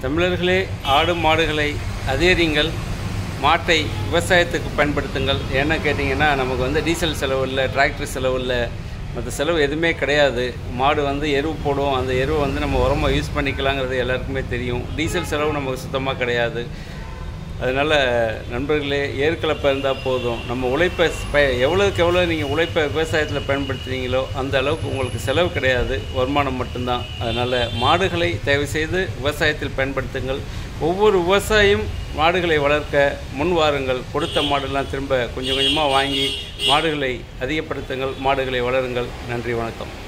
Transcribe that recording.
தமிழர்களே ஆடு மாடுகளை அதிகரிங்கள் மாட்டை விவசாயத்துக்கு பயன்படுத்துங்கள் என்ன கேட்டிங்கன்னா நமக்கு வந்து டீசல் செலவு இல்லை டிராக்டர் செலவு இல்லை மற்ற செலவு எதுவுமே கிடையாது மாடு வந்து எருவு போடுவோம் அந்த எருவை வந்து நம்ம உரமாக யூஸ் பண்ணிக்கலாங்கிறது எல்லாருக்குமே தெரியும் டீசல் செலவு நமக்கு சுத்தமாக கிடையாது அதனால் நண்பர்களே ஏற்கலப்பை இருந்தால் போதும் நம்ம உழைப்பை ப எவ்வளோக்கு எவ்வளோ நீங்கள் உழைப்பை விவசாயத்தில் பயன்படுத்துறீங்களோ அந்த அளவுக்கு உங்களுக்கு செலவு கிடையாது வருமானம் மட்டும்தான் அதனால் மாடுகளை தயவு செய்து விவசாயத்தில் பயன்படுத்துங்கள் ஒவ்வொரு விவசாயியும் மாடுகளை வளர்க்க முன் வாருங்கள் கொடுத்த மாடுலாம் திரும்ப கொஞ்சம் கொஞ்சமாக வாங்கி மாடுகளை அதிகப்படுத்துங்கள் மாடுகளை வளருங்கள் நன்றி வணக்கம்